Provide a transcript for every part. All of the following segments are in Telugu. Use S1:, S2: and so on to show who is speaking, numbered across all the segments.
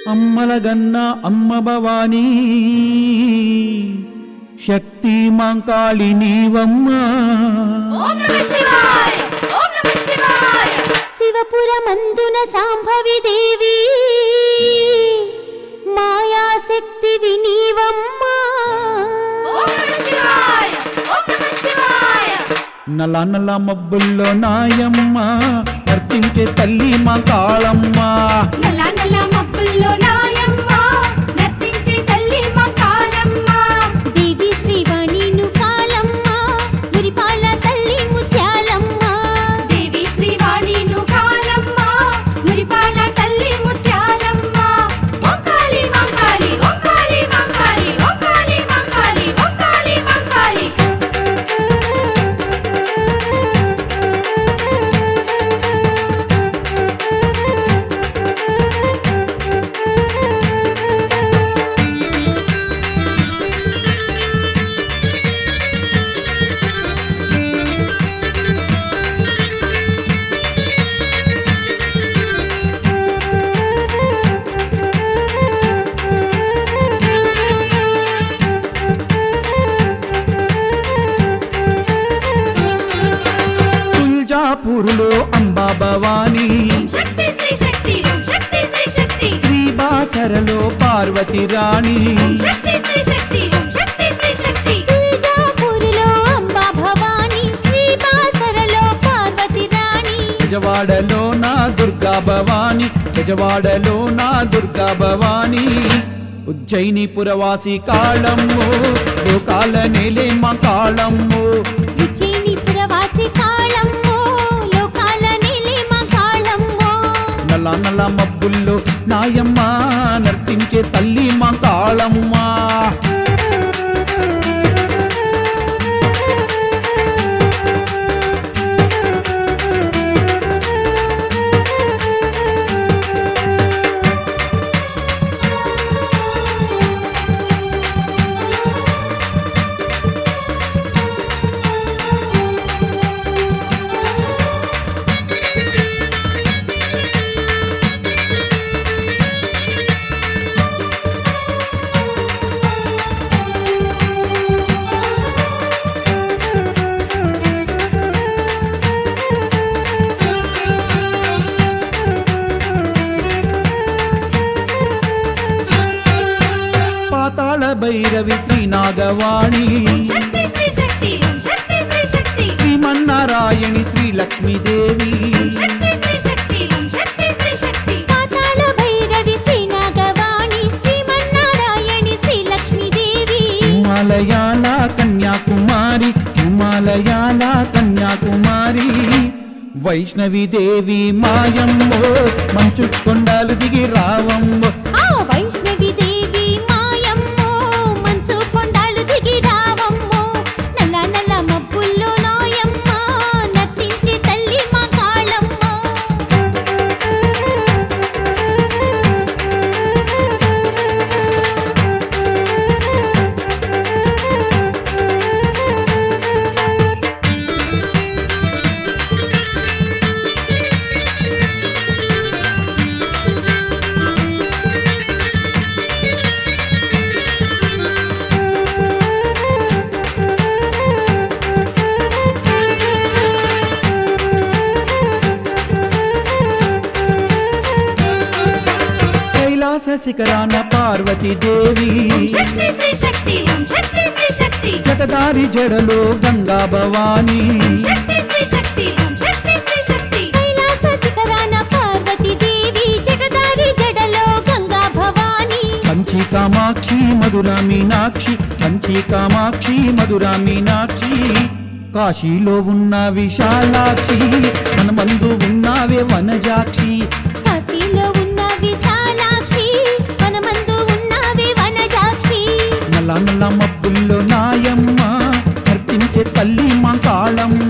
S1: అమ్మలగన్న అమ్మ భవానీ శక్తి మాంకాళి నీవమ్మా
S2: ఓం నమ శివాయ ఓం నమ శివాయ
S3: శివపురమందున సాంభవి దేవి మాయాశక్తివి నీవమ్మా
S2: ఓం నమ శివాయ ఓం నమ శివాయ
S1: నల నల మబ్బుల్లో నాయమ్మ నర్తించే తల్లి మా కాళమ్మ
S2: నల్ల నల్ల మబ్బుల్లో నాయమ్మ నర్తించే తల్లి మా కాళమ్మ
S3: దేవి శ్రీవాణిను కాలమ్మ మురిపాల తల్లి ముత్యాలమ్మ
S2: దేవి శ్రీవాణిను కాళమ్మ మురిపాల తల్లి ముత్యాలమ్మ ఓంకాళి మంకాళి ఓంకాళి మంకాళి ఓంకాళి మంకాళి ఓంకాళి మంకాళి
S1: తుల్జాపూరులో అంబా భవానీ
S2: శక్తి శ్రీ శక్తి ఓం శక్తి శ్రీ శక్తి
S1: శ్రీబాసరలో పార్వతి రాణి
S2: శక్తి శ్రీ శక్తి ఓం శక్తి శ్రీ శక్తి
S3: తుల్జాపూరులో అంబా భవాని శ్రీబాసరలో పార్వతి రాణి
S1: గజవాడలో నా దుర్గా భవాని గజవాడలో నా దుర్గా భవాని ఉజ్జయిని పురవాసి కాళమ్ము లోకాల నేలే మా కాళమ్ము
S3: ఉజ్జయిని పురవాసి కాళమ్మో లోకాల నీలిమ కాళమ్మో
S1: నల్ల నల్ల మబ్బుల్లో నాయమ్మ నర్తించే తల్లి మా కాళమ్మ పాతాళ భైరవి శ్రీనాగవాణి
S2: శక్తి శ్రీ శక్తి ఓం శక్తి శ్రీ శక్తి
S1: శ్రీమన్నారాయణి శ్రీ లక్ష్మీదేవి
S2: శక్తి శ్రీ శక్తి ఓం శక్తి శ్రీ శక్తి
S3: పాతాళ భైరవి శ్రీనాగవాణి శ్రీమన్నారాయణి శ్రీలక్ష్మీదేవి
S1: హిమాలయాల కన్యాకుమారి హిమాలయాల కన్యాకుమారి వైష్ణవి దేవి మాయమ్మో మంచు కొండలు దిగి రావమ్మో
S3: ఆ వైష్ణవి దేవి మాయమ్మో మంచు కొండలు దిగి రావమ్మో నల్ల నల్ల మబ్బుల్లో నాయమ్మ నర్తించే తల్లి మా కాళమ్మో
S1: కైలాస శిఖరాన పార్వతీ దేవి
S2: శక్తి శ్రీ శక్తి ఓం శక్తి శ్రీ శక్తి
S1: జటదారి జడలో గంగా భవాని
S2: శక్తి శ్రీ శక్తి ఓం శక్తి శ్రీ శక్తి
S3: కైలాస శిఖరాన పార్వతి దేవి జగదారి జడలో గంగా భవాని
S1: కంచి కామాక్షి మధుర మీనాక్షి కంచి కామాక్షి మధుర మీనాక్షి కాశీలో ఉన్న విశాలాక్షి మన మందు ఉన్నావే వనజాక్షి
S3: కాశీలో ఉన్న విశాలాక్షి వనమందు ఉన్నవి వనజాక్షి
S1: నల్ల నల్ల మబ్బుల్లో నాయమ్మ నర్తించే తల్లి మా కాళమ్మ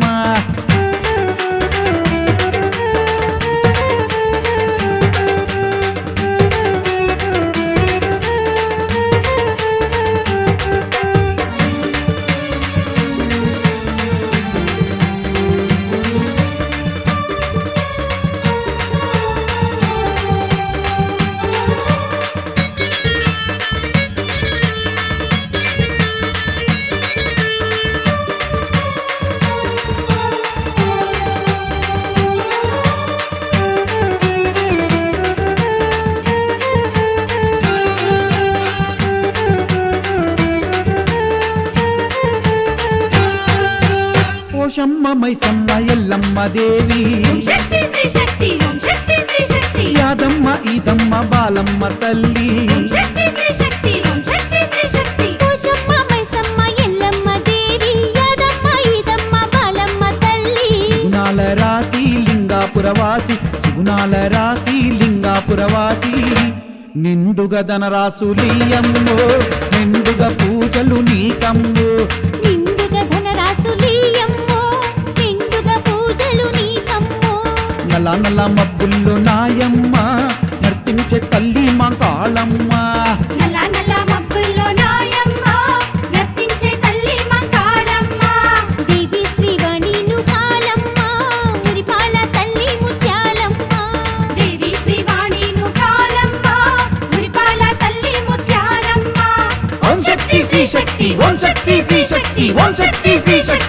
S1: పోషమ్మ మైసమ్మ ఎల్లమ్మ దేవి
S2: ఓం శక్తి శ్రీ శక్తి ఓం శక్తి శ్రీ శక్తి
S1: యాదమ్మ ఈదమ్మ బాలమ్మ తల్లి
S2: ఓం శక్తి శ్రీ శక్తి ఓం శక్తి శ్రీ శక్తి
S3: పోషమ్మ మైసమ్మ ఎల్లమ్మ దేవి యాదమ్మ ఈదమ్మ బాలమ్మ తల్లి
S1: సుగుణాల రాశి లింగాపురవాసి సుగుణాల రాశి లింగాపురవాసి నిండుగా ధనరాసులీయమ్మో నిండుగా పూజలు నీకమ్మో
S3: నిండుగా ధనరాసులీయమ్మో నిండుగా పూజలు నీకమ్మో
S1: నల్ల నల్ల మబ్బుల్లో నాయమ్మ నర్తించే తల్లి మా కాళమ్మ
S2: నల్ల నల్ల మబ్బుల్లో నాయమ్మ నర్తించే తల్లి మంకాళమ్మ
S3: దేవి శ్రీవాణిను కాలమ్మ మురిపాల తల్లి ముత్యాలమ్మ
S2: దేవి శ్రీవాణిను కాలమ్మ మురిపాల తల్లి ముత్యాలమ్మ
S1: ఓం శక్తి శ్రీ శక్తి ఓం శక్తి శ్రీ శక్తి ఓం శక్తి శ్రీ శక్తి